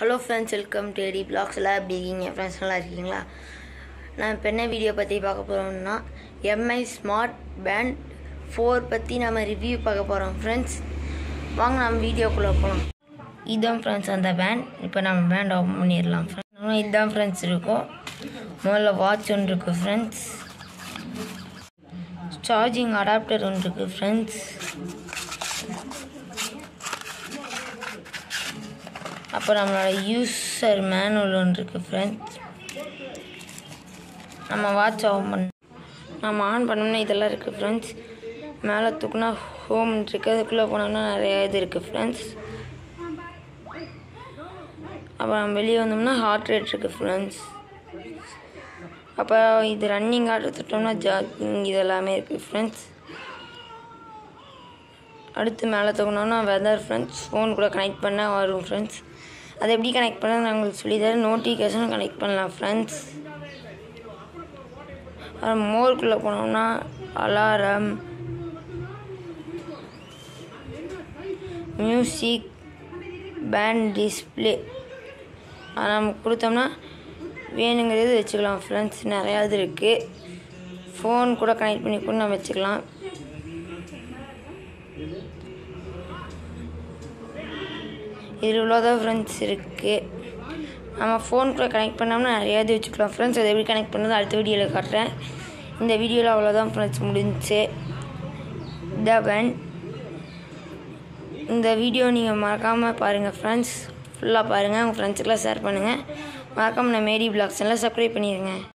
hello friends welcome to எடி பிளாக்ஸ் எல்லாம் எப்படி இருக்கீங்க ஃப்ரெண்ட்ஸ் நல்லா இருக்கீங்களா நான் இப்போ என்ன வீடியோ பற்றி பார்க்க போகிறோம்னா எம்ஐ ஸ்மார்ட் பேண்ட் ஃபோர் பற்றி நம்ம ரிவ்யூ பார்க்க போகிறோம் ஃப்ரெண்ட்ஸ் வாங்க நம்ம வீடியோக்குள்ளே போகலாம் இதுதான் ஃப்ரெண்ட்ஸ் அந்த பேண்ட் இப்போ நம்ம பேண்ட் ஓப்பன் பண்ணிடலாம் ஃப்ரெண்ட்ஸ் இதுதான் ஃப்ரெண்ட்ஸ் இருக்கும் முதல்ல வாட்ச் ஒன்று இருக்குது ஃப்ரெண்ட்ஸ் சார்ஜிங் அடாப்டர் ஒன்று இருக்குது ஃப்ரெண்ட்ஸ் அப்போ நம்மளோட யூசர் மேனுவல் ஒன்று இருக்குது ஃப்ரெண்ட்ஸ் நம்ம வாட்ச் ஆன் பண்ண நம்ம ஆன் பண்ணோம்னா இதெல்லாம் இருக்குது ஃப்ரெண்ட்ஸ் மேலே தூக்குனா ஹோம் இருக்குது அதுக்குள்ளே போனோம்னா நிறைய இது இருக்குது ஃப்ரெண்ட்ஸ் அப்புறம் நம்ம வெளியே வந்தோம்னா ஹார்ட் ரேட் இருக்குது ஃப்ரெண்ட்ஸ் அப்போ இது ரன்னிங் ஆர்டர் தொட்டோம்னா ஜாக்கிங் இது எல்லாமே இருக்குது ஃப்ரெண்ட்ஸ் அடுத்து மேலே தூக்கணும்னா வெதர் ஃப்ரெண்ட்ஸ் ஃபோன் கூட கனெக்ட் பண்ண வரும் ஃப்ரெண்ட்ஸ் அதை எப்படி கனெக்ட் பண்ண நான் உங்களுக்கு சொல்லித்தரேன் நோட்டிஃபிகேஷன் கனெக்ட் பண்ணலாம் ஃப்ரெண்ட்ஸ் அப்புறம் மோருக்குள்ளே போனோம்னா அலாரம் மியூசிக் பேண்ட் டிஸ்பிளே அதை நம்ம கொடுத்தோம்னா வேணுங்கிறது வச்சுக்கலாம் ஃப்ரெண்ட்ஸ் நிறையா இது இருக்குது ஃபோன் கூட கனெக்ட் பண்ணி கூட நம்ம வச்சுக்கலாம் இதில் இவ்வளோதான் ஃப்ரெண்ட்ஸ் இருக்குது நம்ம ஃபோன் கூட கனெக்ட் பண்ணோம்னா நிறையா இது வச்சுக்கலாம் ஃப்ரெண்ட்ஸ் அதை எப்படி கனெக்ட் பண்ணது அடுத்த வீடியோவில் காட்டுறேன் இந்த வீடியோவில் அவ்வளோதான் ஃப்ரெண்ட்ஸ் முடிஞ்சுச்சு இதான் பேண்ட் இந்த வீடியோ நீங்கள் மறக்காமல் பாருங்கள் ஃப்ரெண்ட்ஸ் ஃபுல்லாக பாருங்கள் உங்கள் ஃப்ரெண்ட்ஸுக்கெல்லாம் ஷேர் பண்ணுங்கள் மறக்காமல் நான் மேரி பிளாக்ஸ் எல்லாம் சப்ஸ்கிரைப் பண்ணிடுங்க